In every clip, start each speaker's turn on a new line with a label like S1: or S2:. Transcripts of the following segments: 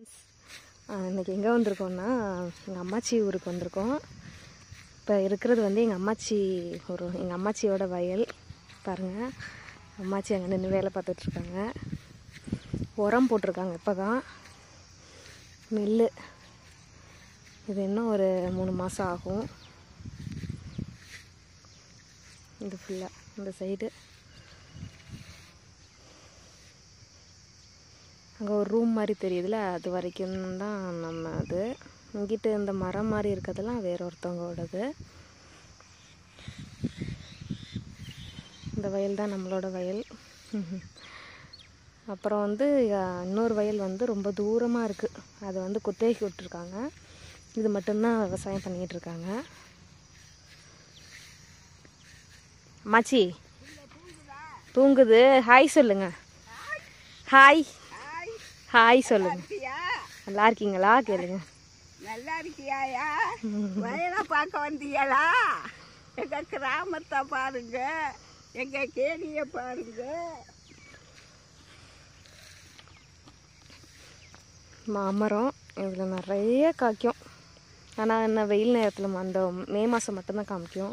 S1: இன்றைக்கி எங்கே வந்திருக்கோம்னா எங்கள் அம்மாச்சி ஊருக்கு வந்திருக்கோம் இப்போ இருக்கிறது வந்து எங்கள் அம்மாச்சி ஒரு எங்கள் அம்மாச்சியோட வயல் பாருங்கள் அம்மாச்சி அங்கே நின்று வேலை பார்த்துட்ருக்காங்க உரம் போட்டிருக்காங்க இப்போ தான் நெல் இது இன்னும் ஒரு மூணு மாதம் ஆகும் இது ஃபுல்லாக இந்த சைடு அங்கே ஒரு ரூம் மாதிரி தெரியுதுல அது வரைக்கும் தான் நம்ம அது இங்கிட்டு இந்த மரம் மாதிரி இருக்கிறதெல்லாம் வேற ஒருத்தவங்களோடது இந்த வயல் தான் நம்மளோட வயல் அப்புறம் வந்து அஹ், இன்னொரு வயல் வந்து ரொம்ப தூரமாக இருக்குது அது வந்து குத்தகைக்கு விட்டுருக்காங்க இது மட்டும்தான் விவசாயம் பண்ணிகிட்டு இருக்காங்க அம்மாச்சி தூங்குது ஹாய் சொல்லுங்க ஹாய் ஹாய் சொல்லுங்க
S2: இருக்கியா
S1: நல்லா இருக்கீங்களா கேளுங்க
S2: நல்லா இருக்கியாயா வயலை பார்க்க வந்தீங்களா எங்க கிராமத்தை பாருங்க எங்க கேணிய பாருங்க
S1: மாமரம் இதில் நிறைய காய்க்கும் ஆனால் என்ன வெயில் நேரத்தில் அந்த மே மாதம் மட்டும்தான் காமிக்கும்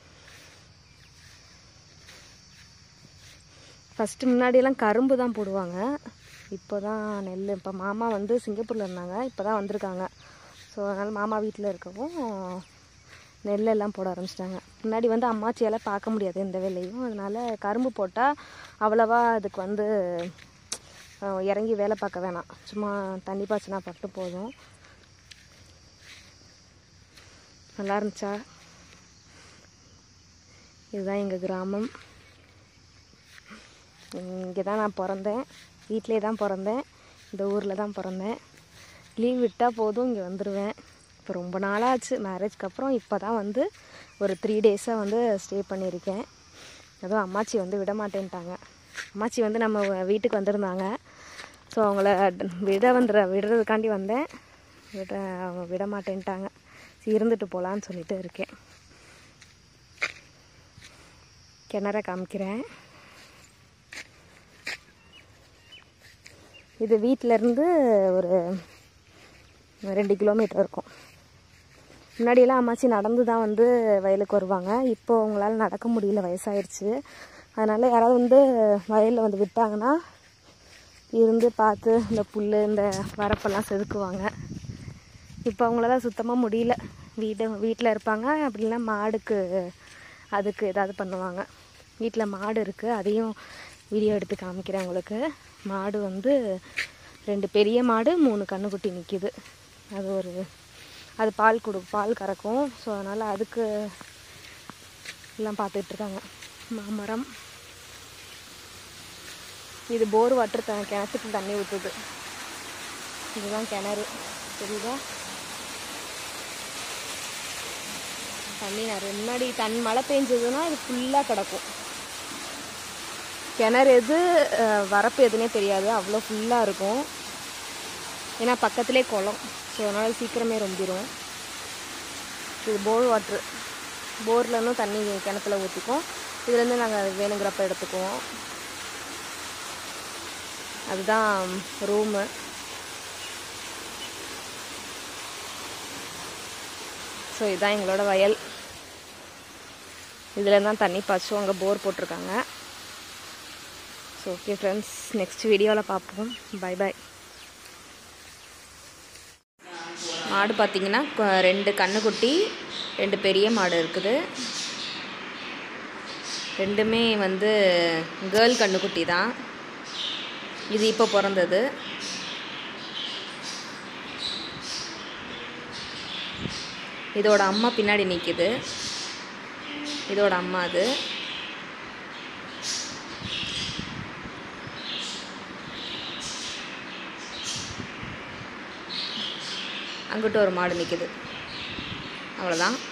S1: ஃபஸ்ட்டு முன்னாடியெல்லாம் கரும்பு தான் போடுவாங்க இப்போ தான் நெல் இப்போ மாமா வந்து சிங்கப்பூரில் இருந்தாங்க இப்போ தான் வந்திருக்காங்க ஸோ அதனால் மாமா வீட்டில் இருக்கவும் நெல்லெல்லாம் போட ஆரம்பிச்சிட்டாங்க முன்னாடி வந்து அம்மாச்சியால் பார்க்க முடியாது எந்த வேலையும் அதனால் கரும்பு போட்டால் அவ்வளவா அதுக்கு வந்து அஹ், இறங்கி வேலை பார்க்க வேணாம் சும்மா தண்ணி பாய்ச்சினா பட்டு போதும் நல்லா இருந்துச்சா இதுதான் எங்கள் கிராமம் இங்கே தான் நான் பிறந்தேன் வீட்டிலே தான் பிறந்தேன் இந்த ஊரில் தான் பிறந்தேன் லீவ் விட்டால் போதும் இங்கே வந்துடுவேன் இப்போ ரொம்ப நாளாச்சு மேரேஜ்க்கு அப்புறம் இப்போ தான் வந்து ஒரு த்ரீ டேஸாக வந்து ஸ்டே பண்ணியிருக்கேன் அதுவும் அம்மாச்சி வந்து விட மாட்டேன்ட்டாங்க அம்மாச்சி வந்து நம்ம வீட்டுக்கு வந்திருந்தாங்க ஸோ அவங்கள விட வந்துட விடுறதுக்காண்டி வந்தேன் விட அவங்க விட மாட்டேன்ட்டாங்க சரி இருந்துட்டு போகலான்னு சொல்லிட்டு இருக்கேன் கிணற காமிக்கிறேன் இது வீட்டிலேருந்து ஒரு ரெண்டு கிலோமீட்டர் இருக்கும் முன்னாடியெல்லாம் அம்மாச்சி நடந்து தான் வந்து வயலுக்கு வருவாங்க இப்போ அவங்களால நடக்க முடியல வயசாயிருச்சு அதனால் யாராவது வந்து வயலில் வந்து விட்டாங்கன்னா இருந்து பார்த்து இந்த புல் இந்த வரப்பெல்லாம் செதுக்குவாங்க இப்போ அவங்களால சுத்தமாக முடியல வீடு வீட்டில் இருப்பாங்க அப்படின்னா மாடுக்கு அதுக்கு ஏதாவது பண்ணுவாங்க வீட்டில் மாடு இருக்குது அதையும் வீடியோ எடுத்து காமிக்கிறேன் உங்களுக்கு மாடு வந்து ரெண்டு பெரிய மாடு மூணு கன்றுக்குட்டி நிற்கிது அது ஒரு அது பால் கொடு பால் கறக்கும் ஸோ அதனால் அதுக்கு எல்லாம் பார்த்துட்ருக்காங்க மாமரம் இது போர் வாட்டர் த கிணத்துக்கு தண்ணி ஊற்றுது இதுதான் கிணறு தெரியுதா தண்ணி நிறைய முன்னாடி தன் மழை பெஞ்சதுன்னா இது ஃபுல்லாக கிடக்கும் கிணறு எது அஹ், வரப்பு எதுனே தெரியாது அவ்வளோ ஃபுல்லாக இருக்கும் ஏன்னா பக்கத்துலேயே குளம் ஸோ அதனால் சீக்கிரமே ரொம்பிடும் இது போர் வாட்ரு போர்லேருந்தும் தண்ணி கிணத்துல ஊற்றிக்கும் இதுலேருந்து நாங்கள் வேணுங்கிறப்ப எடுத்துக்குவோம் அதுதான் ரூமு ஸோ இதுதான் எங்களோட வயல் இதில் தான் தண்ணி பாய்ச்சும் அங்கே போர் போட்டிருக்காங்க ஸோ ஓகே ஃப்ரெண்ட்ஸ் நெக்ஸ்ட் வீடியோவில் பார்ப்போம் பை பை மாடு பார்த்தீங்கன்னா கொ- ரெண்டு கன்றுக்குட்டி ரெண்டு பெரிய மாடு இருக்குது ரெண்டுமே வந்து கேர்ள் கன்றுக்குட்டி தான் இது இப்போ பிறந்தது இதோட அம்மா பின்னாடி நிற்கிது இதோட அம்மா அது அங்கிட்ட ஒரு மாடு நிற்கிது அவ்வளோதான்